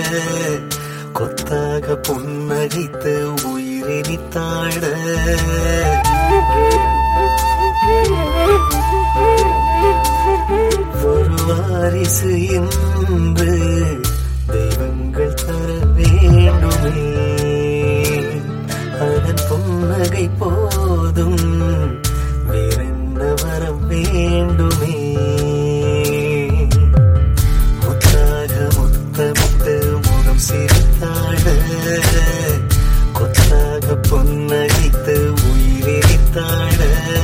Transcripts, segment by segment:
கொத்தாக புன்னகைத்து உயிரினித்தாட ஒரு வாரிசு என்று தெய்வங்கள் தர வேண்டுமே அதன் புன்னகை போதும் வேறென்ன வர வேண்டுமே முத்தாக முத்தமிட்டு முகம் சிரித்தாட கொத்தாக புன்னகைத்து உயிரித்தாட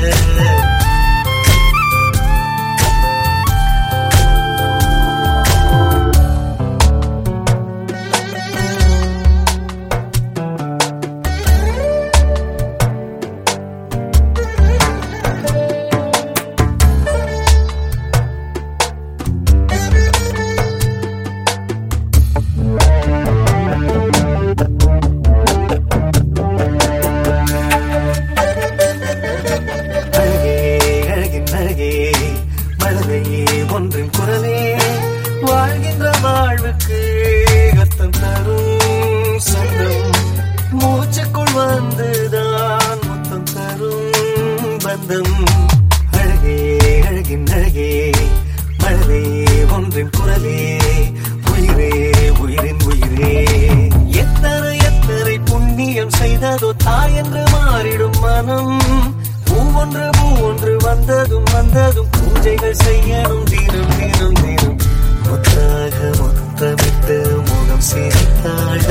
அழகே அழகின் அழகே மழலையே ஒன்றின் குரலே வாழ்கின்ற வாழ்வுக்கு அர்த்தம் தரும் சொந்தம் மூச்சுக்குள் வந்துதான் முத்தம் தரும் பந்தம் அழகே அழகின் அழகே மழலையே ஒன்றின் குரலே உயிரே உயிரின் உயிரே எத்தனை எத்தனை புண்ணியம் செய்ததோ தாய் என்று மாறிடும் மனம் பூவொன்று பூவொன்று வந்ததும் வந்ததும் பூஜைகள் செய்யணும் தினம் தினம் தினம் முத்தாக முத்தமிட்டு முகம் சிரித்தாட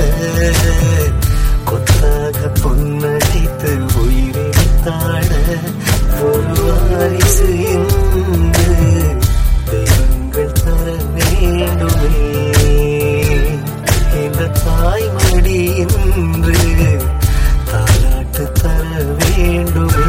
கொத்தாக பொன்னடித்து உயிரித்தாட ஒரு வாரிசு என்று தெய்வங்கள் தர வேண்டுமே இந்த தாய்மடி என்று தாலாட்டு தர வேண்டுமே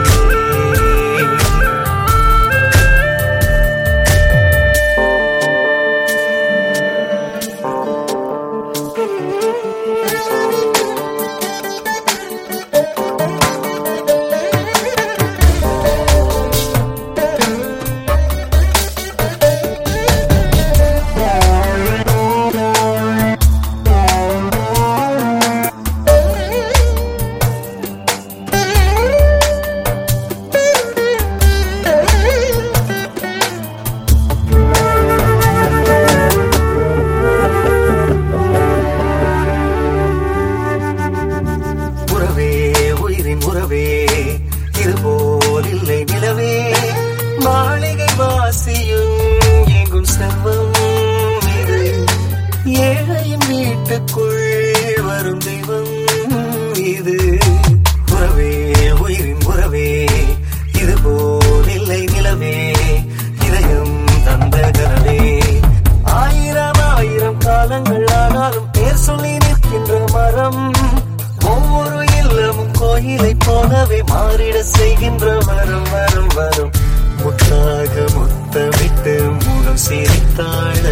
உறவே உயிரின் உறவே இதுபோல் இல்லை நிலவே மாளிகை வாசியும் எங்கும் செல்வம் இது ஏழையின் வீட்டுக்குள் வரும் தெய்வம் இது உறவே உயிரின் உறவே இதுபோல் இல்லை நிலவே இதயம் தந்த கனவே ஆயிரம் ஆயிரம் காலங்கள் ஆனாலும் பேர் சொல்லி நிற்கின்ற மரம் ஒவ்வொரு இல்லமும் கோயிலை போலவே மாறிட செய்கின்ற வரம் வரம் வரும் முத்தாக முத்தமிட்டு முகம் சிரித்தாட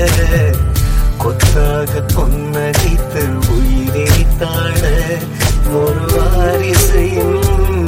கொத்தாக பொன்னடித்து உயிரித்தாட ஒரு வாரிசு என்று